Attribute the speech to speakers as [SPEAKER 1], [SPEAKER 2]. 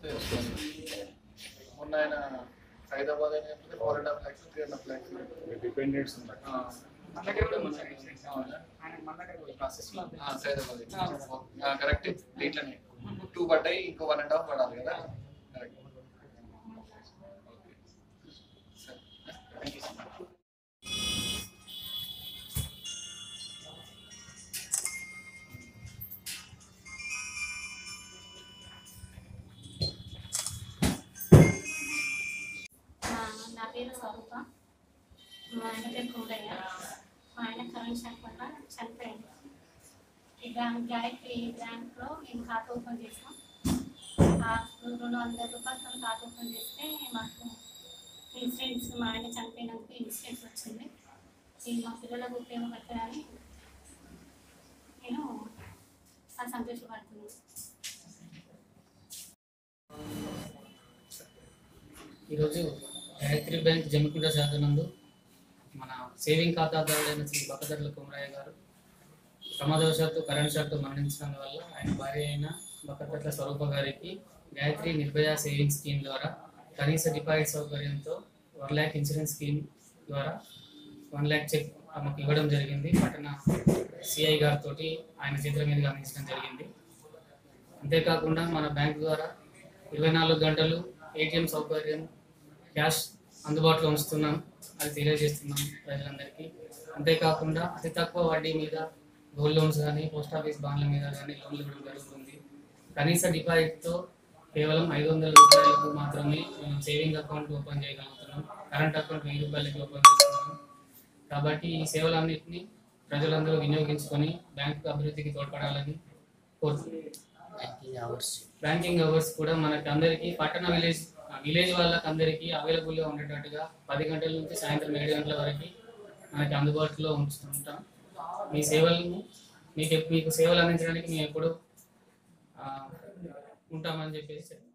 [SPEAKER 1] మొన్న ఆయన హైదరాబాద్ అయిన four and half lakhs three and half lakhs
[SPEAKER 2] dependents ఉన్నాయి
[SPEAKER 1] మన దగ్గర కూడా ఉన్నాయి. అవునా? ఆ, హైదరాబాద్ కరెక్ట్ దీంట్లోనే టూ పడ్డాయి ఇంకో వన్ అండ్ హాఫ్ పడాలి కదా కరెక్ట్ సరే థ్యాంక్ యూ సో మచ్
[SPEAKER 3] ఆ, నా పేరు స్వరూప మా ఆయన పేరు కుండయ్య మా ఆయన కరెంట్ షాక్ వల్ల చనిపోయింది ఈ బ్యాంక్ గాయత్రి బ్యాంక్లో మేము ఖాతా ఓపెన్ చేసాం ఆ రెండు వందల రూపాయలతో ఖాతా ఓపెన్ చేస్తే మాకు ఇన్సూరెన్స్ మా ఆయన చనిపోయినందుకు ఇన్సూరెన్స్ వచ్చింది ఇది మా పిల్లలకు ఉపయోగపడుతుందని నేను చాలా సంతోషపడుతున్నాను
[SPEAKER 4] ఈరోజు గాయత్రి బ్యాంక్ జమ్మికుంట శాఖ నందు మన సేవింగ్ ఖాతాదారుడైన శ్రీ బకదర్ల కుమరయ్య గారు ప్రమాదవశాత్తు కరెంట్ షాక్తో మరణించడం వల్ల ఆయన భార్య అయిన బకదర్ల స్వరూప గారికి గాయత్రి నిర్భయ సేవింగ్ స్కీమ్ ద్వారా కనీస డిపాజిట్ సౌకర్యంతో వన్ ల్యాక్ ఇన్సూరెన్స్ స్కీమ్ ద్వారా వన్ ల్యాక్ చెక్ మాకు ఇవ్వడం జరిగింది పట్టణ సిఐ గారితో ఆయన చేతుల మీదుగా అందించడం జరిగింది అంతేకాకుండా మన బ్యాంక్ ద్వారా ఇరవై నాలుగు గంటలు ఏటీఎం సౌకర్యం క్యాష్ అందుబాటులో ఉంచుతున్నాం అది తెలియజేస్తున్నాం ప్రజలందరికీ అంతేకాకుండా అతి తక్కువ వడ్డీ మీద గోల్డ్ లోన్స్ కానీ పోస్ట్ ఆఫీస్ బాండ్ల మీద కానీ లోన్లు ఇవ్వడం జరుగుతుంది కనీస డిపాజిట్తో కేవలం ఐదు వందల రూపాయలకు మాత్రమే మనం సేవింగ్ అకౌంట్ ఓపెన్ చేయగలుగుతున్నాం కరెంట్ అకౌంట్ వెయ్యి రూపాయలకి ఓపెన్ చేస్తున్నాం కాబట్టి ఈ సేవలన్నింటినీ ప్రజలందరూ వినియోగించుకొని బ్యాంకు అభివృద్ధికి తోడ్పడాలని కోరుతున్నాం బ్యాంకింగ్ అవర్స్ కూడా మనకి అందరికీ పట్టణ విలేజ్ విలేజ్ వాళ్ళకి అందరికీ అవైలబుల్గా ఉండేటట్టుగా పది గంటల నుంచి సాయంత్రం ఏడు గంటల వరకు మనకి అందుబాటులో ఉంచుతుంటాం మీ సేవలను మీకు మీకు సేవలు అందించడానికి మేము ఎప్పుడు ఆ, ఉంటామని చెప్పేసి